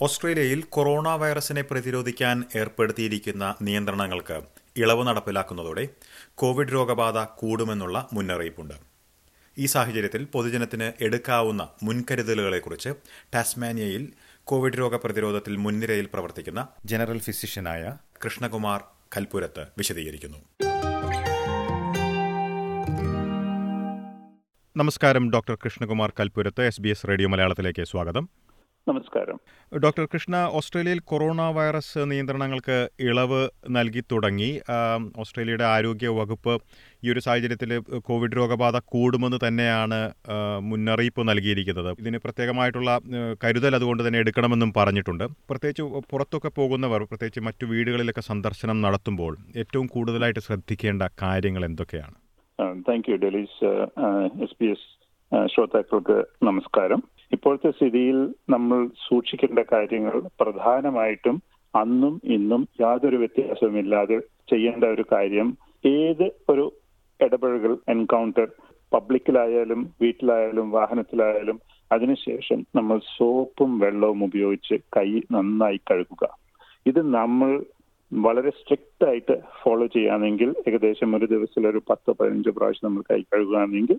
ഓസ്ട്രേലിയയിൽ കൊറോണ വൈറസിനെ പ്രതിരോധിക്കാൻ ഏർപ്പെടുത്തിയിരിക്കുന്ന നിയന്ത്രണങ്ങൾക്ക് ഇളവ് നടപ്പിലാക്കുന്നതോടെ കോവിഡ് രോഗബാധ കൂടുമെന്നുള്ള മുന്നറിയിപ്പുണ്ട് ഈ സാഹചര്യത്തിൽ പൊതുജനത്തിന് എടുക്കാവുന്ന മുൻകരുതലുകളെക്കുറിച്ച് ടാസ്മാനിയയിൽ കോവിഡ് രോഗ പ്രതിരോധത്തിൽ മുൻനിരയിൽ പ്രവർത്തിക്കുന്ന ജനറൽ ഫിസിഷ്യനായ കൃഷ്ണകുമാർ കൽപ്പുരത്ത് വിശദീകരിക്കുന്നു നമസ്കാരം doctor Krishnakumar Kalpurath S B S radio മലയാളത്തിലേക്ക് സ്വാഗതം നമസ്കാരം ഡോക്ടർ കൃഷ്ണ ഓസ്ട്രേലിയയിൽ കൊറോണ വൈറസ് നിയന്ത്രണങ്ങൾക്ക് ഇളവ് നൽകി തുടങ്ങി ഓസ്ട്രേലിയയുടെ ആരോഗ്യ വകുപ്പ് ഈ ഒരു സാഹചര്യത്തിൽ കോവിഡ് രോഗബാധ കൂടുമെന്ന് തന്നെയാണ് മുന്നറിയിപ്പ് നൽകിയിരിക്കുന്നത് ഇതിന് പ്രത്യേകമായിട്ടുള്ള കരുതൽ അതുകൊണ്ട് തന്നെ എടുക്കണമെന്നും പറഞ്ഞിട്ടുണ്ട് പ്രത്യേകിച്ച് പുറത്തൊക്കെ പോകുന്നവർ പ്രത്യേകിച്ച് മറ്റു വീടുകളിലൊക്കെ സന്ദർശനം നടത്തുമ്പോൾ ഏറ്റവും കൂടുതലായിട്ട് ശ്രദ്ധിക്കേണ്ട കാര്യങ്ങൾ എന്തൊക്കെയാണ് താങ്ക് യു ഡെലീസ് എസ് പി എസ് ശ്രോതാക്കൾക്ക് നമസ്കാരം ഇപ്പോഴത്തെ സ്ഥിതിയിൽ നമ്മൾ സൂക്ഷിക്കേണ്ട കാര്യങ്ങൾ പ്രധാനമായിട്ടും അന്നും ഇന്നും യാതൊരു വ്യത്യാസവുമില്ലാതെ ചെയ്യേണ്ട ഒരു കാര്യം ഏത് ഒരു ഇടപഴകൽ എൻകൗണ്ടർ പബ്ലിക്കിലായാലും വീട്ടിലായാലും വാഹനത്തിലായാലും അതിനുശേഷം നമ്മൾ സോപ്പും വെള്ളവും ഉപയോഗിച്ച് കൈ നന്നായി കഴുകുക ഇത് നമ്മൾ വളരെ സ്ട്രിക്റ്റ് ആയിട്ട് ഫോളോ ചെയ്യുകയാണെങ്കിൽ ഏകദേശം ഒരു ദിവസത്തിൽ ഒരു പത്ത് പതിനഞ്ച് പ്രാവശ്യം നമ്മൾ കൈ കഴുകുകയാണെങ്കിൽ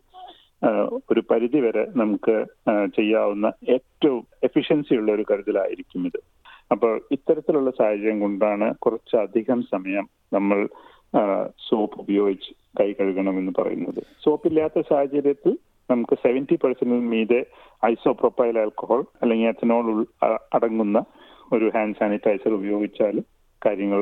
ഒരു പരിധി വരെ നമുക്ക് ചെയ്യാവുന്ന ഏറ്റവും എഫിഷ്യൻസി ഉള്ള ഒരു കരുതലായിരിക്കും ഇത് അപ്പോൾ ഇത്തരത്തിലുള്ള സാഹചര്യം കൊണ്ടാണ് കുറച്ചധികം സമയം നമ്മൾ സോപ്പ് ഉപയോഗിച്ച് കൈ കഴുകണമെന്ന് പറയുന്നത് സോപ്പില്ലാത്ത സാഹചര്യത്തിൽ നമുക്ക് സെവൻറ്റി പെർസെന്റിന് മീതെ ഐസോപ്രൊപ്പൈൽ ആൽക്കഹോൾ അല്ലെങ്കിൽ എത്തനോൾ അടങ്ങുന്ന ഒരു ഹാൻഡ് സാനിറ്റൈസർ ഉപയോഗിച്ചാൽ കാര്യങ്ങൾ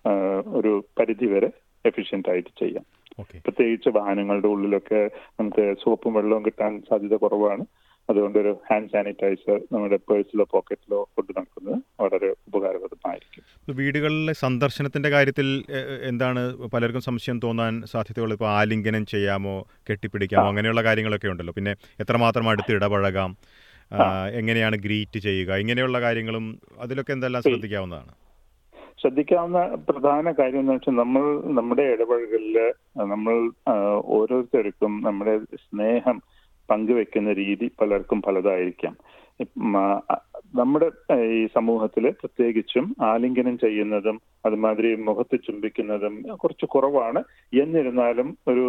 ഒരു പരിധി വരെ എഫിഷ്യന്റ് ആയിട്ട് ചെയ്യാം പ്രത്യേകിച്ച് വാഹനങ്ങളുടെ ഉള്ളിലൊക്കെ നമുക്ക് സോപ്പും വെള്ളവും കിട്ടാൻ സാധ്യത കുറവാണ് അതുകൊണ്ട് ഒരു ഹാൻഡ് സാനിറ്റൈസർ നമ്മുടെ പേഴ്സിലോ പോക്കറ്റിലോ കൊണ്ട് നടക്കുന്നത് വളരെ ഉപകാരപ്രദമായിരിക്കും വീടുകളിലെ സന്ദർശനത്തിന്റെ കാര്യത്തിൽ എന്താണ് പലർക്കും സംശയം തോന്നാൻ സാധ്യതയുള്ളത് ഇപ്പോൾ ആലിംഗനം ചെയ്യാമോ കെട്ടിപ്പിടിക്കാമോ അങ്ങനെയുള്ള കാര്യങ്ങളൊക്കെ ഉണ്ടല്ലോ പിന്നെ എത്രമാത്രം അടുത്ത് ഇടപഴകാം എങ്ങനെയാണ് ഗ്രീറ്റ് ചെയ്യുക ഇങ്ങനെയുള്ള കാര്യങ്ങളും അതിലൊക്കെ എന്തെല്ലാം ശ്രദ്ധിക്കാവുന്നതാണ് ശ്രദ്ധിക്കാവുന്ന പ്രധാന കാര്യം എന്ന് വെച്ചാൽ നമ്മൾ നമ്മുടെ ഇടപഴകലില് നമ്മൾ ഓരോരുത്തർക്കും നമ്മുടെ സ്നേഹം പങ്കുവെക്കുന്ന രീതി പലർക്കും പലതായിരിക്കാം നമ്മുടെ ഈ സമൂഹത്തിൽ പ്രത്യേകിച്ചും ആലിംഗനം ചെയ്യുന്നതും അതുമാതിരി മുഖത്ത് ചുംബിക്കുന്നതും കുറച്ച് കുറവാണ് എന്നിരുന്നാലും ഒരു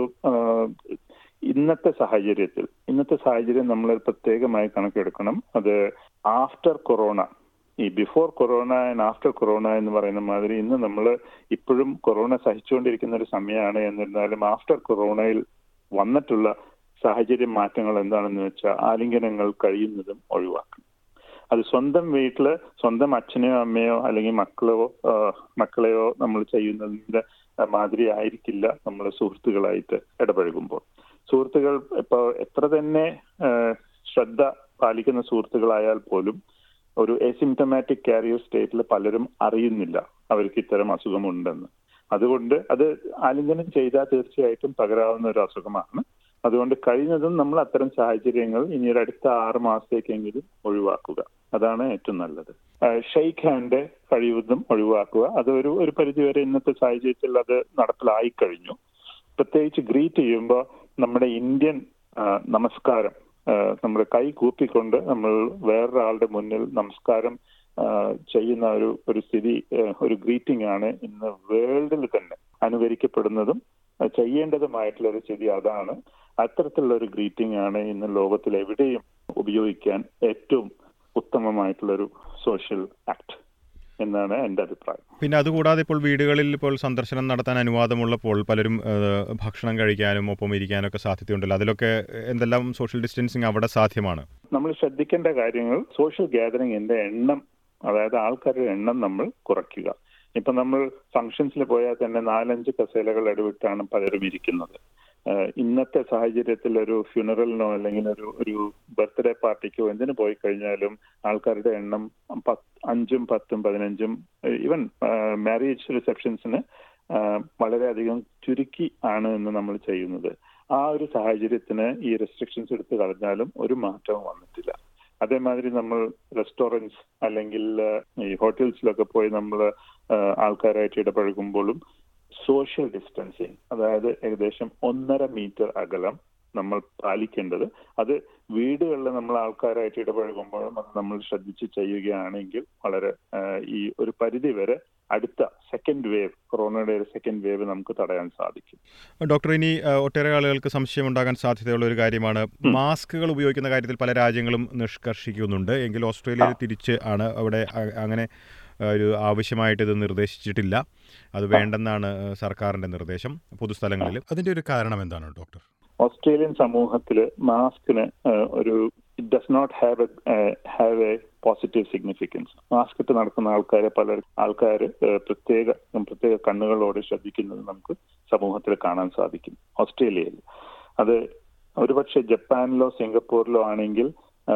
ഇന്നത്തെ സാഹചര്യത്തിൽ ഇന്നത്തെ സാഹചര്യം നമ്മൾ പ്രത്യേകമായി കണക്കെടുക്കണം അത് ആഫ്റ്റർ കൊറോണ ഈ before corona and after corona എന്ന് പറയുന്ന മാതിരി ഇന്ന് നമ്മൾ ഇപ്പോഴും കൊറോണ സഹിച്ചുകൊണ്ടിരിക്കുന്ന ഒരു സമയമാണ് എന്നിരുന്നാലും ആഫ്റ്റർ കൊറോണയിൽ വന്നിട്ടുള്ള സാഹചര്യ മാറ്റങ്ങൾ എന്താണെന്ന് വെച്ചാൽ ആലിംഗനങ്ങൾ കഴിയുന്നതും ഒഴിവാക്കണം അത് സ്വന്തം വീട്ടില് സ്വന്തം അച്ഛനെയോ അമ്മയോ അല്ലെങ്കിൽ മക്കളോ മക്കളെയോ നമ്മൾ ചെയ്യുന്നതിന്റെ മാതിരി ആയിരിക്കില്ല നമ്മൾ സുഹൃത്തുക്കളായിട്ട് ഇടപഴകുമ്പോൾ സുഹൃത്തുക്കൾ ഇപ്പൊ എത്ര തന്നെ ശ്രദ്ധ പാലിക്കുന്ന സുഹൃത്തുക്കളായാൽ പോലും ഒരു എസിംറ്റമാറ്റിക് കാരിയർ സ്റ്റേറ്റിൽ പലരും അറിയുന്നില്ല അവർക്ക് ഇത്തരം അസുഖമുണ്ടെന്ന് അതുകൊണ്ട് അത് ആലിംഗനം ചെയ്താൽ തീർച്ചയായിട്ടും പകരാവുന്ന ഒരു അസുഖമാണ് അതുകൊണ്ട് കഴിയുന്നതും നമ്മൾ അത്തരം സാഹചര്യങ്ങൾ ഇനി ഒരു അടുത്ത ആറ് മാസത്തേക്കെങ്കിലും ഒഴിവാക്കുക അതാണ് ഏറ്റവും നല്ലത് ഷെയ്ക്ക് ഹാൻഡ് കഴിയുന്നതും ഒഴിവാക്കുക അത് ഒരു ഒരു പരിധിവരെ ഇന്നത്തെ സാഹചര്യത്തിൽ അത് നടപ്പിലായി കഴിഞ്ഞു പ്രത്യേകിച്ച് ഗ്രീറ്റ് ചെയ്യുമ്പോൾ നമ്മുടെ ഇന്ത്യൻ നമസ്കാരം നമ്മുടെ കൈ കൂപ്പിക്കൊണ്ട് നമ്മൾ വേറൊരാളുടെ മുന്നിൽ നമസ്കാരം ചെയ്യുന്ന ഒരു ഒരു സ്ഥിതി ഒരു ഗ്രീറ്റിംഗ് ആണ് ഇന്ന് വേൾഡിൽ തന്നെ അനുകരിക്കപ്പെടുന്നതും ചെയ്യേണ്ടതുമായിട്ടുള്ള ഒരു സ്ഥിതി അതാണ് അത്തരത്തിലുള്ള ഒരു ഗ്രീറ്റിംഗ് ആണ് ഇന്ന് ലോകത്തിൽ എവിടെയും ഉപയോഗിക്കാൻ ഏറ്റവും ഉത്തമമായിട്ടുള്ള ഒരു സോഷ്യൽ ആക്ട് എന്നാണ് എന്റെ അഭിപ്രായം പിന്നെ അതുകൂടാതെ ഇപ്പോൾ വീടുകളിൽ ഇപ്പോൾ സന്ദർശനം നടത്താൻ അനുവാദമുള്ളപ്പോൾ പലരും ഭക്ഷണം കഴിക്കാനും ഒപ്പം ഇരിക്കാനും ഒക്കെ സാധ്യതയുണ്ടല്ലോ അതിലൊക്കെ എന്തെല്ലാം സോഷ്യൽ ഡിസ്റ്റൻസിങ് അവിടെ സാധ്യമാണ് നമ്മൾ ശ്രദ്ധിക്കേണ്ട കാര്യങ്ങൾ സോഷ്യൽ ഗ്യാതറിംഗിന്റെ എണ്ണം അതായത് ആൾക്കാരുടെ എണ്ണം നമ്മൾ കുറയ്ക്കുക ഇപ്പൊ നമ്മൾ ഫംഗ്ഷൻസിൽ പോയാൽ തന്നെ നാലഞ്ച് കസേലകൾ ഇടവിട്ടാണ് പലരും ഇരിക്കുന്നത് ഇന്നത്തെ സാഹചര്യത്തിൽ ഒരു ഫ്യൂണറലിനോ അല്ലെങ്കിൽ ഒരു ഒരു ബർത്ത്ഡേ പാർട്ടിക്കോ എന്തിനു പോയി കഴിഞ്ഞാലും ആൾക്കാരുടെ എണ്ണം അഞ്ചും പത്തും പതിനഞ്ചും ഈവൻ മാരേജ് റിസപ്ഷൻസിന് വളരെയധികം ചുരുക്കി ആണ് എന്ന് നമ്മൾ ചെയ്യുന്നത് ആ ഒരു സാഹചര്യത്തിന് ഈ റെസ്ട്രിക്ഷൻസ് എടുത്തു കളഞ്ഞാലും ഒരു മാറ്റവും വന്നിട്ടില്ല അതേമാതിരി നമ്മൾ റെസ്റ്റോറൻറ്റ്സ് അല്ലെങ്കിൽ ഈ ഹോട്ടൽസിലൊക്കെ പോയി നമ്മൾ ആൾക്കാരായിട്ട് ഇടപഴകുമ്പോഴും സോഷ്യൽ ഡിസ്റ്റൻസിങ് അതായത് ഏകദേശം ഒന്നര മീറ്റർ അകലം നമ്മൾ പാലിക്കേണ്ടത് അത് വീടുകളിൽ നമ്മൾ ആൾക്കാരായിട്ട് ഇടപഴകുമ്പോഴും അത് നമ്മൾ ശ്രദ്ധിച്ച് ചെയ്യുകയാണെങ്കിൽ വളരെ ഈ ഒരു പരിധി വരെ അടുത്ത സെക്കൻഡ് വേവ് കൊറോണയുടെ ഒരു സെക്കൻഡ് വേവ് നമുക്ക് തടയാൻ സാധിക്കും ഡോക്ടർ ഇനി ഒട്ടേറെ ആളുകൾക്ക് സംശയം ഉണ്ടാകാൻ സാധ്യതയുള്ള ഒരു കാര്യമാണ് മാസ്കുകൾ ഉപയോഗിക്കുന്ന കാര്യത്തിൽ പല രാജ്യങ്ങളും നിഷ്കർഷിക്കുന്നുണ്ട് എങ്കിൽ ഓസ്ട്രേലിയയിൽ തിരിച്ച് ആണ് അവിടെ അങ്ങനെ ഒരു ആവശ്യമായിട്ട് ഇത് നിർദ്ദേശിച്ചിട്ടില്ല അത് വേണ്ടെന്നാണ് സർക്കാരിന്റെ നിർദ്ദേശം പൊതുസ്ഥലങ്ങളിൽ അതിന്റെ ഒരു കാരണം എന്താണ് ഡോക്ടർ ഓസ്ട്രേലിയൻ സമൂഹത്തിൽ മാസ്കിന് ഒരു it does not have a have a positive significance mask ഇട്ട് നടക്കുന്ന ആൾക്കാരെ പല ആൾക്കാർ പ്രത്യേക പ്രത്യേക കണ്ണുകളോട് ശ്രദ്ധിക്കുന്നത് നമുക്ക് സമൂഹത്തിൽ കാണാൻ സാധിക്കും ഓസ്ട്രേലിയയിൽ അത് ഒരുപക്ഷെ ജപ്പാനിലോ സിംഗപ്പൂരിലോ ആണെങ്കിൽ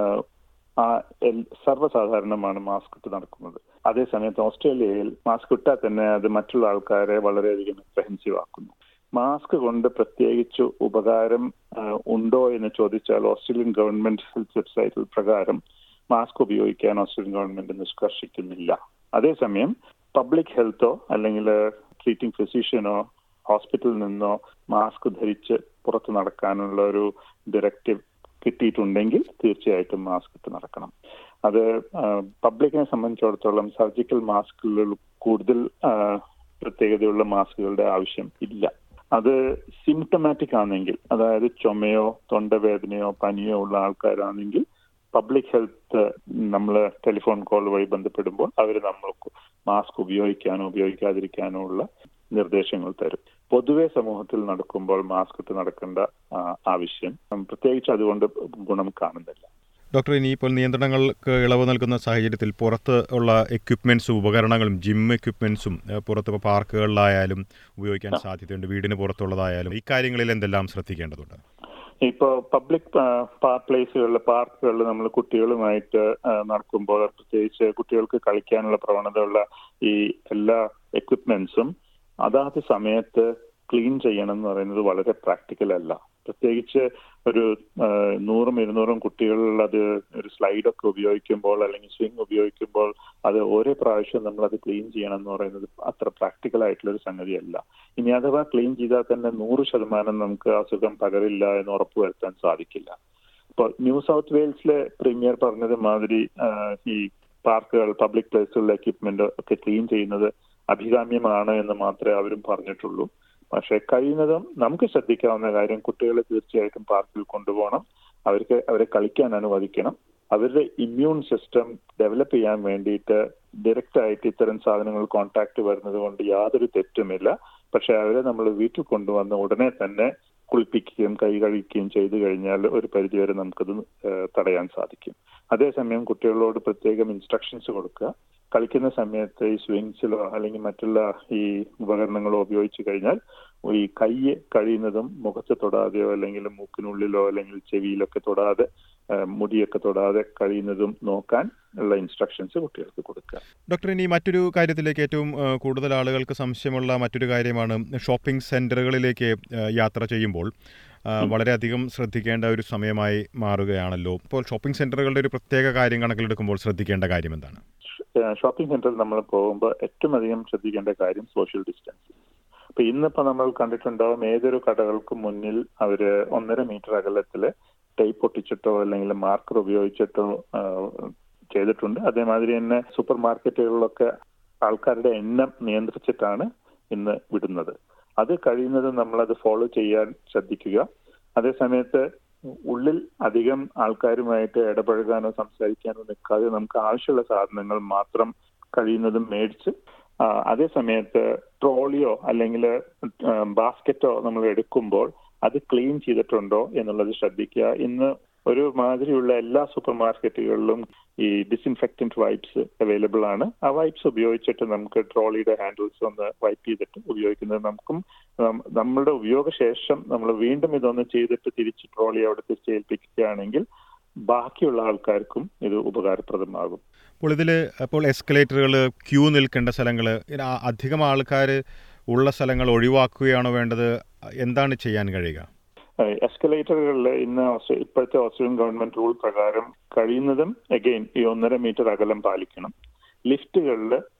ആ സർവ്വസാധാരണമാണ് മാസ്ക് ഇട്ട് നടക്കുന്നത് അതേസമയത്ത് ഓസ്ട്രേലിയയിൽ മാസ്ക് ഇട്ടാൽ തന്നെ അത് മറ്റുള്ള ആൾക്കാരെ വളരെയധികം എക്സ്പെൻസീവ് ആക്കുന്നു മാസ്ക് കൊണ്ട് പ്രത്യേകിച്ച് ഉപകാരം ഉണ്ടോ എന്ന് ചോദിച്ചാൽ ഓസ്ട്രേലിയൻ ഗവൺമെന്റ് ഹെൽത്ത് വെബ്സൈറ്റിൽ പ്രകാരം മാസ്ക് ഉപയോഗിക്കാൻ ഓസ്ട്രേലിയൻ ഗവൺമെന്റ് നിഷ്കർഷിക്കുന്നില്ല അതേസമയം പബ്ലിക് ഹെൽത്തോ അല്ലെങ്കിൽ ട്രീറ്റിംഗ് ഫിസിഷ്യനോ ഹോസ്പിറ്റലിൽ നിന്നോ മാസ്ക് ധരിച്ച് പുറത്ത് നടക്കാനുള്ള ഒരു ഡയറക്റ്റീവ് കിട്ടിയിട്ടുണ്ടെങ്കിൽ തീർച്ചയായിട്ടും മാസ്ക് ഇട്ട് നടക്കണം അത് പബ്ലിക്കിനെ സംബന്ധിച്ചിടത്തോളം സർജിക്കൽ മാസ്കുകൾ കൂടുതൽ പ്രത്യേകതയുള്ള മാസ്കുകളുടെ ആവശ്യം ഇല്ല അത് സിംറ്റമാറ്റിക് ആണെങ്കിൽ അതായത് ചുമയോ തൊണ്ടവേദനയോ പനിയോ ഉള്ള ആൾക്കാരാണെങ്കിൽ പബ്ലിക് ഹെൽത്ത് നമ്മൾ ടെലിഫോൺ കോൾ വഴി ബന്ധപ്പെടുമ്പോൾ അവർ നമ്മൾക്ക് മാസ്ക് ഉപയോഗിക്കാനോ ഉപയോഗിക്കാതിരിക്കാനോ ഉള്ള നിർദ്ദേശങ്ങൾ തരും പൊതുവെ സമൂഹത്തിൽ നടക്കുമ്പോൾ മാസ്ക് ഇട്ട് നടക്കേണ്ട ആവശ്യം പ്രത്യേകിച്ച് അതുകൊണ്ട് ഗുണം കാണുന്നില്ല ഡോക്ടർ ഇനിയിപ്പോൾ നിയന്ത്രണങ്ങൾക്ക് ഇളവ് നൽകുന്ന സാഹചര്യത്തിൽ പുറത്ത് ഉള്ള എക്യുപ്മെന്റ്സും ഉപകരണങ്ങളും ജിം എക്യുപ്മെന്റ്സും പുറത്ത് ഇപ്പോൾ പാർക്കുകളിലായാലും ഉപയോഗിക്കാൻ സാധ്യതയുണ്ട് വീടിന് പുറത്തുള്ളതായാലും ഈ കാര്യങ്ങളിൽ എന്തെല്ലാം ശ്രദ്ധിക്കേണ്ടതുണ്ട് ഇപ്പോൾ പബ്ലിക് പ്ലേസുകളിൽ പാർക്കുകളിൽ നമ്മൾ കുട്ടികളുമായിട്ട് നടക്കുമ്പോൾ പ്രത്യേകിച്ച് കുട്ടികൾക്ക് കളിക്കാനുള്ള പ്രവണതയുള്ള ഈ എല്ലാ എക്വിപ്മെന്റ്സും അതാത് സമയത്ത് ക്ലീൻ ചെയ്യണം എന്ന് പറയുന്നത് വളരെ പ്രാക്ടിക്കൽ അല്ല പ്രത്യേകിച്ച് ഒരു നൂറും ഇരുന്നൂറും കുട്ടികളിൽ അത് ഒരു സ്ലൈഡൊക്കെ ഉപയോഗിക്കുമ്പോൾ അല്ലെങ്കിൽ സ്വിംഗ് ഉപയോഗിക്കുമ്പോൾ അത് ഓരോ പ്രാവശ്യം നമ്മൾ അത് ക്ലീൻ ചെയ്യണം എന്ന് പറയുന്നത് അത്ര പ്രാക്ടിക്കൽ ആയിട്ടുള്ള ഒരു സംഗതിയല്ല ഇനി അഥവാ ക്ലീൻ ചെയ്താൽ തന്നെ നൂറ് ശതമാനം നമുക്ക് അസുഖം പകരില്ല എന്ന് ഉറപ്പുവരുത്താൻ സാധിക്കില്ല ഇപ്പോൾ ന്യൂ സൗത്ത് വെയിൽസിലെ പ്രീമിയർ പറഞ്ഞത് മാതിരി ഈ പാർക്കുകൾ പബ്ലിക് പ്ലേസുകളിലെ എക്യുപ്മെന്റ് ഒക്കെ ക്ലീൻ ചെയ്യുന്നത് അഭികാമ്യമാണ് എന്ന് മാത്രമേ അവരും പറഞ്ഞിട്ടുള്ളൂ പക്ഷെ കഴിയുന്നതും നമുക്ക് ശ്രദ്ധിക്കാവുന്ന കാര്യം കുട്ടികളെ തീർച്ചയായിട്ടും പാർക്കിൽ കൊണ്ടുപോകണം അവർക്ക് അവരെ കളിക്കാൻ അനുവദിക്കണം അവരുടെ ഇമ്മ്യൂൺ സിസ്റ്റം ഡെവലപ്പ് ചെയ്യാൻ വേണ്ടിയിട്ട് ഡയറക്റ്റ് ആയിട്ട് ഇത്തരം സാധനങ്ങൾ കോൺടാക്ട് വരുന്നത് കൊണ്ട് യാതൊരു തെറ്റുമില്ല പക്ഷെ അവരെ നമ്മൾ വീട്ടിൽ കൊണ്ടുവന്ന് ഉടനെ തന്നെ കുളിപ്പിക്കുകയും കൈ കഴിക്കുകയും ചെയ്തു കഴിഞ്ഞാൽ ഒരു പരിധിവരെ നമുക്കത് തടയാൻ സാധിക്കും അതേസമയം കുട്ടികളോട് പ്രത്യേകം ഇൻസ്ട്രക്ഷൻസ് കൊടുക്കുക കളിക്കുന്ന സമയത്ത് ഈ സ്വിങ്സിലോ അല്ലെങ്കിൽ മറ്റുള്ള ഈ ഉപകരണങ്ങളോ ഉപയോഗിച്ച് കഴിഞ്ഞാൽ ഈ കൈ കഴിയുന്നതും മുഖത്ത് തൊടാതെയോ അല്ലെങ്കിൽ മൂക്കിനുള്ളിലോ അല്ലെങ്കിൽ ചെവിയിലൊക്കെ തൊടാതെ മുടിയൊക്കെ തൊടാതെ കഴിയുന്നതും നോക്കാൻ ഉള്ള ഇൻസ്ട്രക്ഷൻസ് കുട്ടികൾക്ക് കൊടുക്കുക ഡോക്ടർ ഇനി മറ്റൊരു കാര്യത്തിലേക്ക് ഏറ്റവും കൂടുതൽ ആളുകൾക്ക് സംശയമുള്ള മറ്റൊരു കാര്യമാണ് ഷോപ്പിംഗ് സെന്ററുകളിലേക്ക് യാത്ര ചെയ്യുമ്പോൾ വളരെയധികം ശ്രദ്ധിക്കേണ്ട ഒരു സമയമായി മാറുകയാണല്ലോ ഇപ്പോൾ ഷോപ്പിംഗ് സെന്ററുകളുടെ ഒരു പ്രത്യേക കാര്യം കണക്കിലെടുക്കുമ്പോൾ ശ്രദ്ധിക്കേണ്ട കാര്യം എന്താണ് ഷോപ്പിംഗ് സെന്ററിൽ നമ്മൾ പോകുമ്പോൾ ഏറ്റവും അധികം ശ്രദ്ധിക്കേണ്ട കാര്യം സോഷ്യൽ ഡിസ്റ്റൻസിങ് അപ്പൊ ഇന്നിപ്പോ നമ്മൾ കണ്ടിട്ടുണ്ടാവും ഏതൊരു കടകൾക്കും മുന്നിൽ അവര് ഒന്നര മീറ്റർ അകലത്തില് ടൈപ്പ് ഒട്ടിച്ചിട്ടോ അല്ലെങ്കിൽ മാർക്കർ ഉപയോഗിച്ചിട്ടോ ചെയ്തിട്ടുണ്ട് അതേമാതിരി തന്നെ സൂപ്പർ മാർക്കറ്റുകളിലൊക്കെ ആൾക്കാരുടെ എണ്ണം നിയന്ത്രിച്ചിട്ടാണ് ഇന്ന് വിടുന്നത് അത് കഴിയുന്നത് നമ്മളത് ഫോളോ ചെയ്യാൻ ശ്രദ്ധിക്കുക അതേസമയത്ത് ഉള്ളിൽ അധികം ആൾക്കാരുമായിട്ട് ഇടപഴകാനോ സംസാരിക്കാനോ നിൽക്കാതെ നമുക്ക് ആവശ്യമുള്ള സാധനങ്ങൾ മാത്രം കഴിയുന്നതും മേടിച്ച് അതേ സമയത്ത് ട്രോളിയോ അല്ലെങ്കിൽ ബാസ്ക്കറ്റോ നമ്മൾ എടുക്കുമ്പോൾ അത് ക്ലീൻ ചെയ്തിട്ടുണ്ടോ എന്നുള്ളത് ശ്രദ്ധിക്കുക ഇന്ന് ഒരു മാതിരിയുള്ള എല്ലാ സൂപ്പർ മാർക്കറ്റുകളിലും ഈ ഡിസിൻഫെക്റ്റന്റ് വൈപ്സ് അവൈലബിൾ ആണ് ആ വൈപ്സ് ഉപയോഗിച്ചിട്ട് നമുക്ക് ട്രോളിയുടെ ഹാൻഡിൽസ് ഒന്ന് വൈപ്പ് ചെയ്തിട്ട് ഉപയോഗിക്കുന്നത് നമുക്കും നമ്മളുടെ ഉപയോഗശേഷം നമ്മൾ വീണ്ടും ഇതൊന്ന് ചെയ്തിട്ട് തിരിച്ച് ട്രോളി അവിടെ തിരിച്ചേൽപ്പിക്കുകയാണെങ്കിൽ ബാക്കിയുള്ള ആൾക്കാർക്കും ഇത് ഉപകാരപ്രദമാകും അപ്പോൾ ഇതിൽ അപ്പോൾ എസ്കലേറ്ററുകൾ ക്യൂ നിൽക്കേണ്ട സ്ഥലങ്ങൾ അധികം ആൾക്കാർ ഉള്ള സ്ഥലങ്ങൾ ഒഴിവാക്കുകയാണോ വേണ്ടത് എന്താണ് ചെയ്യാൻ കഴിയുക എസ്കലേറ്ററുകളിൽ ഇന്ന് ഇപ്പോഴത്തെ ഓസ്ട്രേലിയൻ ഗവൺമെന്റ് റൂൾ പ്രകാരം കഴിയുന്നതും അഗെയിൻ ഈ ഒന്നര മീറ്റർ അകലം പാലിക്കണം ലിഫ്റ്റുകളിൽ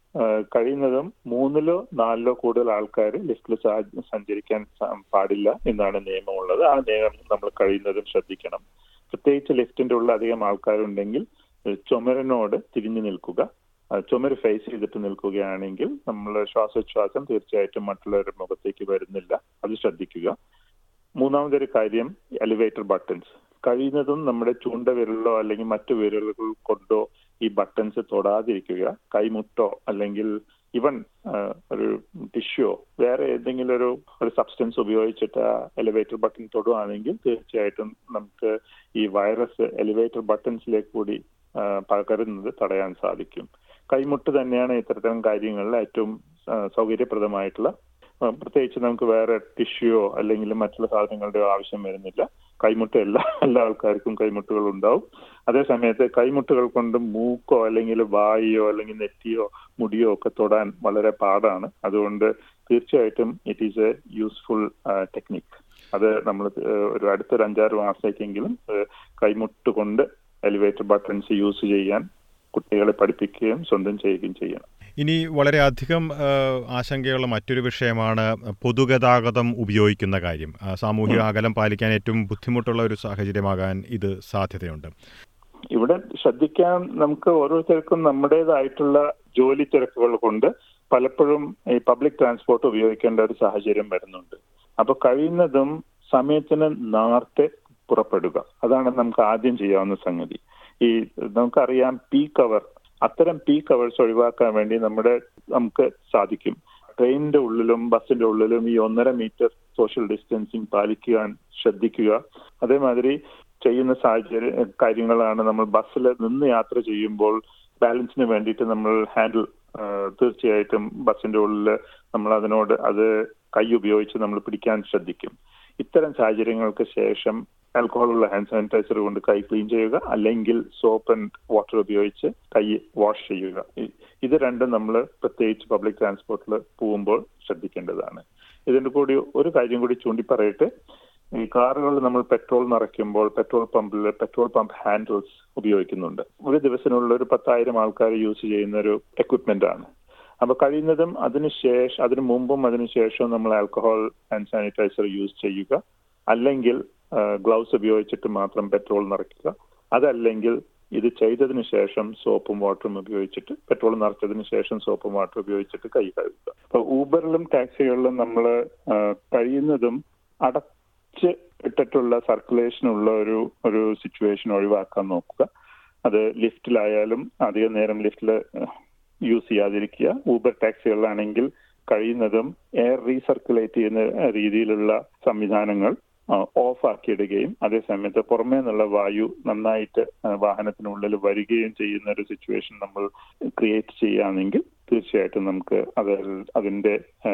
കഴിയുന്നതും മൂന്നിലോ നാലിലോ കൂടുതൽ ആൾക്കാർ ലിഫ്റ്റിൽ സഞ്ചരിക്കാൻ പാടില്ല എന്നാണ് നിയമമുള്ളത് ആ നിയമം നമ്മൾ കഴിയുന്നതും ശ്രദ്ധിക്കണം പ്രത്യേകിച്ച് ലിഫ്റ്റിന്റെ ഉള്ള അധികം ആൾക്കാരുണ്ടെങ്കിൽ ചുമരിനോട് തിരിഞ്ഞു നിൽക്കുക ചുമര് ഫേസ് ചെയ്തിട്ട് നിൽക്കുകയാണെങ്കിൽ നമ്മൾ ശ്വാസോച്ഛ്വാസം തീർച്ചയായിട്ടും മറ്റുള്ളവരുടെ മുഖത്തേക്ക് വരുന്നില്ല അത് ശ്രദ്ധിക്കുക മൂന്നാമതൊരു കാര്യം എലിവേറ്റർ ബട്ടൺസ് കഴിയുന്നതും നമ്മുടെ ചൂണ്ട വിരലിലോ അല്ലെങ്കിൽ മറ്റു വിരലുകൾ കൊണ്ടോ ഈ ബട്ടൺസ് തൊടാതിരിക്കുക കൈമുട്ടോ അല്ലെങ്കിൽ ഇവൻ ഒരു ടിഷ്യോ വേറെ ഏതെങ്കിലും ഒരു ഒരു സബ്സ്റ്റൻസ് ഉപയോഗിച്ചിട്ട് ആ എലിവേറ്റർ ബട്ടൺ തൊടുകയാണെങ്കിൽ തീർച്ചയായിട്ടും നമുക്ക് ഈ വൈറസ് എലിവേറ്റർ ബട്ടൺസിലേക്ക് കൂടി പകരുന്നത് തടയാൻ സാധിക്കും കൈമുട്ട് തന്നെയാണ് ഇത്തരത്തിലും കാര്യങ്ങളിൽ ഏറ്റവും സൗകര്യപ്രദമായിട്ടുള്ള പ്രത്യേകിച്ച് നമുക്ക് വേറെ ടിഷ്യോ അല്ലെങ്കിൽ മറ്റുള്ള സാധനങ്ങളുടെ ആവശ്യം വരുന്നില്ല കൈമുട്ട് എല്ലാ എല്ലാ ആൾക്കാർക്കും കൈമുട്ടുകൾ ഉണ്ടാവും അതേ സമയത്ത് കൈമുട്ടുകൾ കൊണ്ട് മൂക്കോ അല്ലെങ്കിൽ വായോ അല്ലെങ്കിൽ നെറ്റിയോ മുടിയോ ഒക്കെ തൊടാൻ വളരെ പാടാണ് അതുകൊണ്ട് തീർച്ചയായിട്ടും it is a useful technique അത് നമ്മൾ ഒരു അടുത്തൊരു അഞ്ചാറ് മാസത്തേക്കെങ്കിലും കൈമുട്ട് കൊണ്ട് എലിവേറ്റർ ബട്ടൺസ് യൂസ് ചെയ്യാൻ കുട്ടികളെ പഠിപ്പിക്കുകയും സ്വന്തം ചെയ്യുകയും ചെയ്യണം ഇനി വളരെയധികം ആശങ്കയുള്ള മറ്റൊരു വിഷയമാണ് പൊതുഗതാഗതം ഉപയോഗിക്കുന്ന കാര്യം സാമൂഹിക അകലം പാലിക്കാൻ ഏറ്റവും ബുദ്ധിമുട്ടുള്ള ഒരു സാഹചര്യമാകാൻ ഇത് സാധ്യതയുണ്ട് ഇവിടെ ശ്രദ്ധിക്കാൻ നമുക്ക് ഓരോരുത്തർക്കും നമ്മുടേതായിട്ടുള്ള ജോലി തിരക്കുകൾ കൊണ്ട് പലപ്പോഴും ഈ പബ്ലിക് ട്രാൻസ്പോർട്ട് ഉപയോഗിക്കേണ്ട ഒരു സാഹചര്യം വരുന്നുണ്ട് അപ്പൊ കഴിയുന്നതും സമയത്തിന് നേരത്തെ പുറപ്പെടുക അതാണ് നമുക്ക് ആദ്യം ചെയ്യാവുന്ന സംഗതി ഈ നമുക്കറിയാം പീക്ക് അവർ അത്തരം പീക്ക് അവേഴ്സ് ഒഴിവാക്കാൻ വേണ്ടി നമ്മുടെ നമുക്ക് സാധിക്കും ട്രെയിനിന്റെ ഉള്ളിലും ബസ്സിന്റെ ഉള്ളിലും ഈ ഒന്നര മീറ്റർ സോഷ്യൽ ഡിസ്റ്റൻസിങ് പാലിക്കാൻ ശ്രദ്ധിക്കുക അതേമാതിരി ചെയ്യുന്ന സാഹചര്യ കാര്യങ്ങളാണ് നമ്മൾ ബസ്സിൽ നിന്ന് യാത്ര ചെയ്യുമ്പോൾ ബാലൻസിന് വേണ്ടിയിട്ട് നമ്മൾ ഹാൻഡിൽ തീർച്ചയായിട്ടും ബസ്സിന്റെ ഉള്ളിൽ നമ്മൾ അതിനോട് അത് കൈ ഉപയോഗിച്ച് നമ്മൾ പിടിക്കാൻ ശ്രദ്ധിക്കും ഇത്തരം സാഹചര്യങ്ങൾക്ക് ശേഷം ആൽക്കഹോൾ ഉള്ള ഹാൻഡ് സാനിറ്റൈസർ കൊണ്ട് കൈ ക്ലീൻ ചെയ്യുക അല്ലെങ്കിൽ സോപ്പ് ആൻഡ് വാട്ടർ ഉപയോഗിച്ച് കൈ വാഷ് ചെയ്യുക ഇത് രണ്ടും നമ്മൾ പ്രത്യേകിച്ച് പബ്ലിക് ട്രാൻസ്പോർട്ടിൽ പോകുമ്പോൾ ശ്രദ്ധിക്കേണ്ടതാണ് ഇതിന്റെ കൂടി ഒരു കാര്യം കൂടി ചൂണ്ടിപ്പറയട്ടെ ഈ കാറുകളിൽ നമ്മൾ പെട്രോൾ നിറയ്ക്കുമ്പോൾ പെട്രോൾ പമ്പിൽ പെട്രോൾ പമ്പ് ഹാൻഡിൽസ് ഉപയോഗിക്കുന്നുണ്ട് ഒരു ദിവസത്തിനുള്ള ഒരു പത്തായിരം ആൾക്കാർ യൂസ് ചെയ്യുന്ന ഒരു എക്വിപ്മെന്റ് ആണ് അപ്പൊ കഴിയുന്നതും അതിനുശേഷം അതിനു മുമ്പും അതിനുശേഷവും നമ്മൾ ആൽക്കഹോൾ ഹാൻഡ് സാനിറ്റൈസർ യൂസ് ചെയ്യുക അല്ലെങ്കിൽ ഗ്ലൗസ് ഉപയോഗിച്ചിട്ട് മാത്രം പെട്രോൾ നിറയ്ക്കുക അതല്ലെങ്കിൽ ഇത് ചെയ്തതിനു ശേഷം സോപ്പും വാട്ടറും ഉപയോഗിച്ചിട്ട് പെട്രോൾ നിറച്ചതിന് ശേഷം സോപ്പും വാട്ടറും ഉപയോഗിച്ചിട്ട് കൈ കഴുകുക അപ്പൊ ഊബറിലും ടാക്സികളിലും നമ്മൾ കഴിയുന്നതും അടച്ച് ഇട്ടിട്ടുള്ള സർക്കുലേഷനുള്ള ഒരു ഒരു സിറ്റുവേഷൻ ഒഴിവാക്കാൻ നോക്കുക അത് ലിഫ്റ്റിലായാലും അധിക നേരം ലിഫ്റ്റിൽ യൂസ് ചെയ്യാതിരിക്കുക ഊബർ ടാക്സികളിലാണെങ്കിൽ കഴിയുന്നതും എയർ റീസർക്കുലേറ്റ് ചെയ്യുന്ന രീതിയിലുള്ള സംവിധാനങ്ങൾ ഓഫ് ആക്കിയിടുകയും അതേസമയത്ത് പുറമേ നിന്നുള്ള വായു നന്നായിട്ട് വാഹനത്തിനുള്ളിൽ വരികയും ചെയ്യുന്ന ഒരു സിറ്റുവേഷൻ നമ്മൾ ക്രിയേറ്റ് ചെയ്യുകയാണെങ്കിൽ തീർച്ചയായിട്ടും നമുക്ക് അത് അതിന്റെ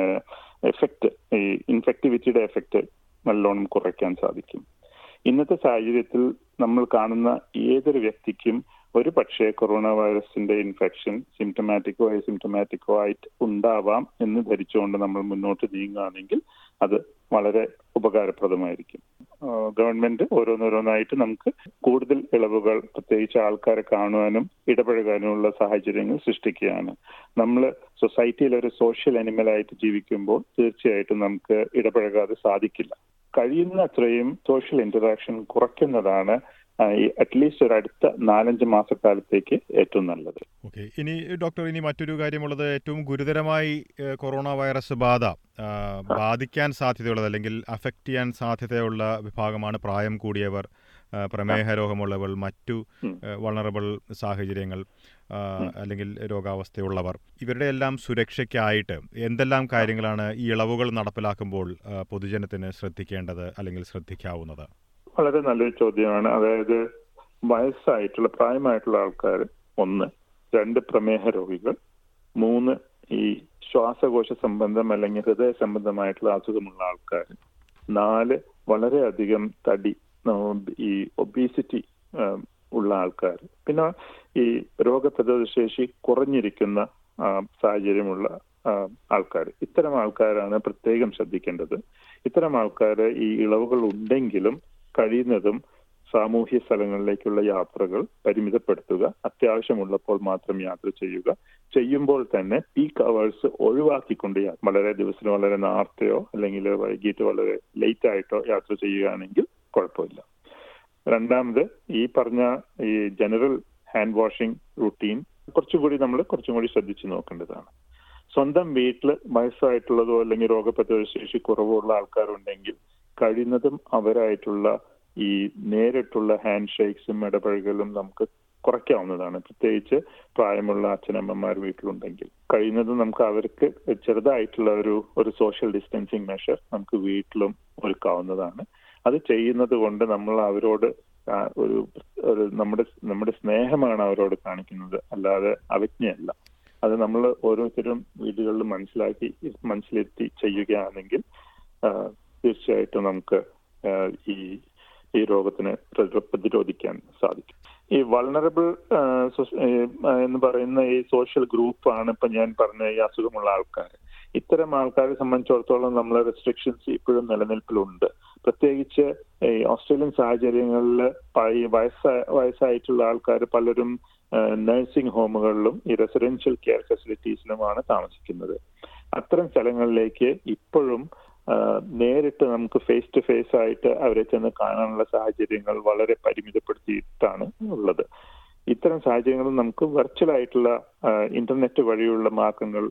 എഫക്റ്റ് ഈ ഇൻഫെക്ടിവിറ്റിയുടെ എഫക്റ്റ് നല്ലോണം കുറയ്ക്കാൻ സാധിക്കും ഇന്നത്തെ സാഹചര്യത്തിൽ നമ്മൾ കാണുന്ന ഏതൊരു വ്യക്തിക്കും ഒരു പക്ഷേ കൊറോണ വൈറസിന്റെ ഇൻഫെക്ഷൻ സിംറ്റമാറ്റിക്കോ അസിംറ്റമാറ്റിക്കോ ആയിട്ട് ഉണ്ടാവാം എന്ന് ധരിച്ചുകൊണ്ട് നമ്മൾ മുന്നോട്ട് നീങ്ങുകയാണെങ്കിൽ അത് വളരെ ഉപകാരപ്രദമായിരിക്കും ഗവൺമെന്റ് ഓരോന്നോരോന്നായിട്ട് നമുക്ക് കൂടുതൽ ഇളവുകൾ പ്രത്യേകിച്ച് ആൾക്കാരെ കാണുവാനും ഇടപഴകാനുമുള്ള സാഹചര്യങ്ങൾ സൃഷ്ടിക്കുകയാണ് നമ്മൾ സൊസൈറ്റിയിൽ ഒരു സോഷ്യൽ അനിമലായിട്ട് ജീവിക്കുമ്പോൾ തീർച്ചയായിട്ടും നമുക്ക് ഇടപഴകാതെ സാധിക്കില്ല കഴിയുന്ന അത്രയും സോഷ്യൽ ഇന്ററാക്ഷൻ കുറയ്ക്കുന്നതാണ് അറ്റ്ലീസ്റ്റ് ഒരു അടുത്ത നാലഞ്ച് മാസക്കാലത്തേക്ക് ഏറ്റവും നല്ലത് ഓക്കെ ഇനി ഡോക്ടർ ഇനി മറ്റൊരു കാര്യമുള്ളത് ഏറ്റവും ഗുരുതരമായി കൊറോണ വൈറസ് ബാധ ബാധിക്കാൻ സാധ്യതയുള്ളത് അല്ലെങ്കിൽ അഫക്റ്റ് ചെയ്യാൻ സാധ്യതയുള്ള വിഭാഗമാണ് പ്രായം കൂടിയവർ പ്രമേഹ രോഗമുള്ളവർ മറ്റു വളറബിൾ സാഹചര്യങ്ങൾ അല്ലെങ്കിൽ രോഗാവസ്ഥയുള്ളവർ ഇവരുടെ എല്ലാം സുരക്ഷയ്ക്കായിട്ട് എന്തെല്ലാം കാര്യങ്ങളാണ് ഈ ഇളവുകൾ നടപ്പിലാക്കുമ്പോൾ പൊതുജനത്തിന് ശ്രദ്ധിക്കേണ്ടത് അല്ലെങ്കിൽ ശ്രദ്ധിക്കാവുന്നത് വളരെ നല്ലൊരു ചോദ്യമാണ് അതായത് വയസ്സായിട്ടുള്ള പ്രായമായിട്ടുള്ള ആൾക്കാർ ഒന്ന് രണ്ട് പ്രമേഹ രോഗികൾ മൂന്ന് ഈ ശ്വാസകോശ സംബന്ധം അല്ലെങ്കിൽ ഹൃദയ സംബന്ധമായിട്ടുള്ള അസുഖമുള്ള ആൾക്കാർ നാല് വളരെയധികം തടി ഈ ഒബീസിറ്റി ഉള്ള ആൾക്കാർ പിന്നെ ഈ രോഗപ്രതിരോധ ശേഷി കുറഞ്ഞിരിക്കുന്ന സാഹചര്യമുള്ള ആൾക്കാർ ഇത്തരം ആൾക്കാരാണ് പ്രത്യേകം ശ്രദ്ധിക്കേണ്ടത് ഇത്തരം ആൾക്കാർ ഈ ഇളവുകൾ ഉണ്ടെങ്കിലും കഴിയുന്നതും സാമൂഹ്യ സ്ഥലങ്ങളിലേക്കുള്ള യാത്രകൾ പരിമിതപ്പെടുത്തുക അത്യാവശ്യമുള്ളപ്പോൾ മാത്രം യാത്ര ചെയ്യുക ചെയ്യുമ്പോൾ തന്നെ പീക്ക് അവേഴ്സ് ഒഴിവാക്കിക്കൊണ്ട് വളരെ ദിവസം വളരെ നേരത്തെയോ അല്ലെങ്കിൽ വൈകിട്ട് വളരെ ലേറ്റ് ആയിട്ടോ യാത്ര ചെയ്യുകയാണെങ്കിൽ കുഴപ്പമില്ല രണ്ടാമത് ഈ പറഞ്ഞ ഈ ജനറൽ ഹാൻഡ് വാഷിംഗ് റുട്ടീൻ കുറച്ചുകൂടി നമ്മൾ കുറച്ചും കൂടി ശ്രദ്ധിച്ചു നോക്കേണ്ടതാണ് സ്വന്തം വീട്ടിൽ വയസ്സായിട്ടുള്ളതോ അല്ലെങ്കിൽ രോഗപ്രതിരോധ ശേഷി കുറവുള്ള ആൾക്കാരുണ്ടെങ്കിൽ കഴിയുന്നതും അവരായിട്ടുള്ള ഈ നേരിട്ടുള്ള ഹാൻഡ് ഷേക്സും ഇടപഴകലും നമുക്ക് കുറയ്ക്കാവുന്നതാണ് പ്രത്യേകിച്ച് പ്രായമുള്ള അച്ഛനമ്മമാർ വീട്ടിലുണ്ടെങ്കിൽ കഴിയുന്നതും നമുക്ക് അവർക്ക് ചെറുതായിട്ടുള്ള ഒരു ഒരു സോഷ്യൽ ഡിസ്റ്റൻസിങ് മെഷർ നമുക്ക് വീട്ടിലും ഒരുക്കാവുന്നതാണ് അത് ചെയ്യുന്നത് കൊണ്ട് നമ്മൾ അവരോട് ഒരു ഒരു നമ്മുടെ നമ്മുടെ സ്നേഹമാണ് അവരോട് കാണിക്കുന്നത് അല്ലാതെ അവജ്ഞയല്ല അത് നമ്മൾ ഓരോരുത്തരും വീടുകളിൽ മനസ്സിലാക്കി മനസ്സിലെത്തി ചെയ്യുകയാണെങ്കിൽ തീർച്ചയായിട്ടും നമുക്ക് ഈ ഈ രോഗത്തിന് പ്രതിരോധിക്കാൻ സാധിക്കും ഈ വൾണറബിൾ എന്ന് പറയുന്ന ഈ സോഷ്യൽ ഗ്രൂപ്പാണ് ഇപ്പൊ ഞാൻ പറഞ്ഞ ഈ അസുഖമുള്ള ആൾക്കാർ ഇത്തരം ആൾക്കാരെ സംബന്ധിച്ചിടത്തോളം നമ്മളെ റെസ്ട്രിക്ഷൻസ് ഇപ്പോഴും നിലനിൽപ്പിലുണ്ട് പ്രത്യേകിച്ച് ഈ ഓസ്ട്രേലിയൻ സാഹചര്യങ്ങളിൽ വയസ്സാ വയസ്സായിട്ടുള്ള ആൾക്കാർ പലരും നഴ്സിംഗ് ഹോമുകളിലും ഈ റെസിഡൻഷ്യൽ കെയർ ഫെസിലിറ്റീസിലുമാണ് താമസിക്കുന്നത് അത്തരം സ്ഥലങ്ങളിലേക്ക് ഇപ്പോഴും നേരിട്ട് നമുക്ക് ഫേസ് ടു ഫേസ് ആയിട്ട് അവരെ ചെന്ന് കാണാനുള്ള സാഹചര്യങ്ങൾ വളരെ പരിമിതപ്പെടുത്തിയിട്ടാണ് ഉള്ളത് ഇത്തരം സാഹചര്യങ്ങളിൽ നമുക്ക് വെർച്വൽ ആയിട്ടുള്ള ഇന്റർനെറ്റ് വഴിയുള്ള മാർഗങ്ങൾ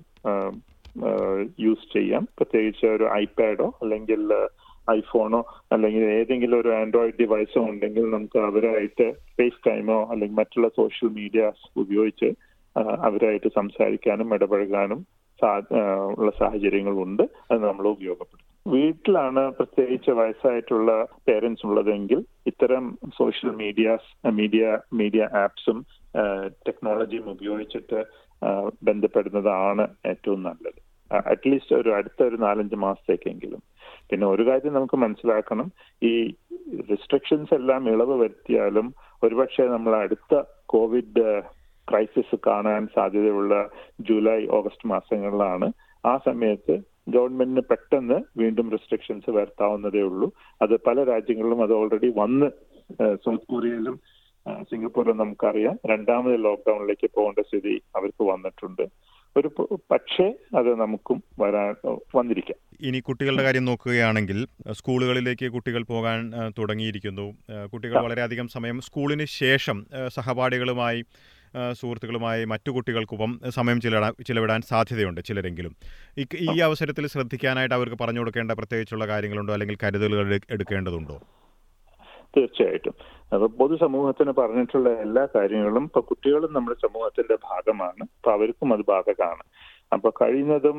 യൂസ് ചെയ്യാം പ്രത്യേകിച്ച് ഒരു ഐപാഡോ അല്ലെങ്കിൽ ഐഫോണോ അല്ലെങ്കിൽ ഏതെങ്കിലും ഒരു ആൻഡ്രോയിഡ് ഡിവൈസോ ഉണ്ടെങ്കിൽ നമുക്ക് അവരായിട്ട് ഫേസ് ടൈമോ അല്ലെങ്കിൽ മറ്റുള്ള സോഷ്യൽ മീഡിയാസ് ഉപയോഗിച്ച് അവരായിട്ട് സംസാരിക്കാനും ഇടപഴകാനും ഉള്ള സാഹചര്യങ്ങളുണ്ട് അത് നമ്മൾ ഉപയോഗപ്പെടുത്തും വീട്ടിലാണ് പ്രത്യേകിച്ച് വയസ്സായിട്ടുള്ള പേരൻസ് ഉള്ളതെങ്കിൽ ഇത്തരം സോഷ്യൽ മീഡിയാസ് മീഡിയ മീഡിയ ആപ്സും ടെക്നോളജിയും ഉപയോഗിച്ചിട്ട് ബന്ധപ്പെടുന്നതാണ് ഏറ്റവും നല്ലത് അറ്റ്ലീസ്റ്റ് ഒരു അടുത്ത ഒരു നാലഞ്ച് മാസത്തേക്കെങ്കിലും പിന്നെ ഒരു കാര്യം നമുക്ക് മനസ്സിലാക്കണം ഈ റെസ്ട്രിക്ഷൻസ് എല്ലാം ഇളവ് വരുത്തിയാലും ഒരുപക്ഷെ നമ്മൾ അടുത്ത കോവിഡ് ക്രൈസിസ് കാണാൻ സാധ്യതയുള്ള ജൂലൈ ഓഗസ്റ്റ് മാസങ്ങളിലാണ് ആ സമയത്ത് ഗവൺമെന്റിന് പെട്ടെന്ന് വീണ്ടും റെസ്ട്രിക്ഷൻസ് വരുത്താവുന്നതേ ഉള്ളൂ അത് പല രാജ്യങ്ങളിലും അത് ഓൾറെഡി വന്ന് സൗത്ത് കൊറിയയിലും സിംഗപ്പൂരിലും നമുക്കറിയാം രണ്ടാമത് ലോക്ക്ഡൌണിലേക്ക് പോകേണ്ട സ്ഥിതി അവർക്ക് വന്നിട്ടുണ്ട് ഒരു പക്ഷേ അത് നമുക്കും വരാൻ വന്നിരിക്കാം ഇനി കുട്ടികളുടെ കാര്യം നോക്കുകയാണെങ്കിൽ സ്കൂളുകളിലേക്ക് കുട്ടികൾ പോകാൻ തുടങ്ങിയിരിക്കുന്നു കുട്ടികൾ വളരെയധികം സമയം സ്കൂളിന് ശേഷം സഹപാഠികളുമായി സുഹൃത്തുക്കളുമായി മറ്റു കുട്ടികൾക്കൊപ്പം സമയം ചിലവിടാൻ ചിലവിടാൻ സാധ്യതയുണ്ട് ചിലരെങ്കിലും ഈ അവസരത്തിൽ ശ്രദ്ധിക്കാനായിട്ട് അവർക്ക് പറഞ്ഞു കൊടുക്കേണ്ട പ്രത്യേകിച്ചുള്ള കാര്യങ്ങളുണ്ടോ അല്ലെങ്കിൽ കരുതലുകൾ എടുക്കേണ്ടതുണ്ടോ തീർച്ചയായിട്ടും അപ്പൊ പൊതുസമൂഹത്തിന് പറഞ്ഞിട്ടുള്ള എല്ലാ കാര്യങ്ങളും ഇപ്പൊ കുട്ടികളും നമ്മുടെ സമൂഹത്തിന്റെ ഭാഗമാണ് അപ്പൊ അവർക്കും അത് ബാധകമാണ് അപ്പൊ കഴിയുന്നതും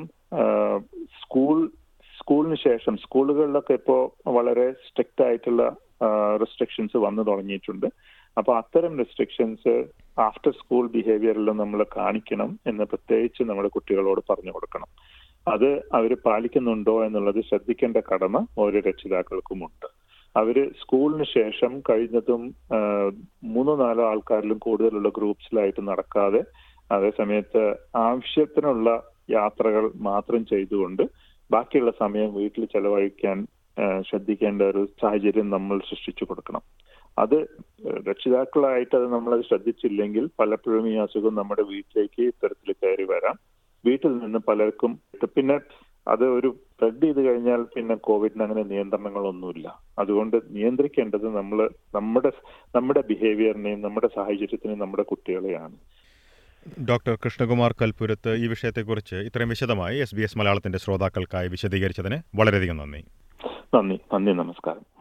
സ്കൂൾ സ്കൂളിന് ശേഷം സ്കൂളുകളിലൊക്കെ ഇപ്പോൾ വളരെ സ്ട്രിക്റ്റ് ആയിട്ടുള്ള റെസ്ട്രിക്ഷൻസ് വന്നു തുടങ്ങിയിട്ടുണ്ട് അപ്പൊ അത്തരം റെസ്ട്രിക്ഷൻസ് ആഫ്റ്റർ സ്കൂൾ ബിഹേവിയറിലും നമ്മൾ കാണിക്കണം എന്ന് പ്രത്യേകിച്ച് നമ്മുടെ കുട്ടികളോട് പറഞ്ഞു കൊടുക്കണം അത് അവർ പാലിക്കുന്നുണ്ടോ എന്നുള്ളത് ശ്രദ്ധിക്കേണ്ട കടമ ഓരോ രക്ഷിതാക്കൾക്കുമുണ്ട് അവര് സ്കൂളിന് ശേഷം കഴിഞ്ഞതും മൂന്നോ നാലോ ആൾക്കാരിലും കൂടുതലുള്ള ഗ്രൂപ്പ്സിലായിട്ട് നടക്കാതെ അതേസമയത്ത് ആവശ്യത്തിനുള്ള യാത്രകൾ മാത്രം ചെയ്തുകൊണ്ട് ബാക്കിയുള്ള സമയം വീട്ടിൽ ചെലവഴിക്കാൻ ശ്രദ്ധിക്കേണ്ട ഒരു സാഹചര്യം നമ്മൾ സൃഷ്ടിച്ചു കൊടുക്കണം അത് രക്ഷിതാക്കളായിട്ട് അത് നമ്മളത് ശ്രദ്ധിച്ചില്ലെങ്കിൽ പലപ്പോഴും ഈ അസുഖം നമ്മുടെ വീട്ടിലേക്ക് ഇത്തരത്തിൽ കയറി വരാം വീട്ടിൽ നിന്ന് പലർക്കും പിന്നെ അത് ഒരു സ്പ്രെഡ് ചെയ്ത് കഴിഞ്ഞാൽ പിന്നെ കോവിഡിന് അങ്ങനെ നിയന്ത്രണങ്ങളൊന്നുമില്ല അതുകൊണ്ട് നിയന്ത്രിക്കേണ്ടത് നമ്മൾ നമ്മുടെ നമ്മുടെ ബിഹേവിയറിനെയും നമ്മുടെ സാഹചര്യത്തിനെയും നമ്മുടെ കുട്ടികളെയാണ് ഡോക്ടർ കൃഷ്ണകുമാർ കൽപ്പുരത്ത് ഈ വിഷയത്തെക്കുറിച്ച് ഇത്രയും വിശദമായി എസ് ബി എസ് മലയാളത്തിന്റെ ശ്രോതാക്കൾക്കായി വിശദീകരിച്ചതിന് വളരെയധികം നന്ദി നന്ദി നന്ദി നമസ്കാരം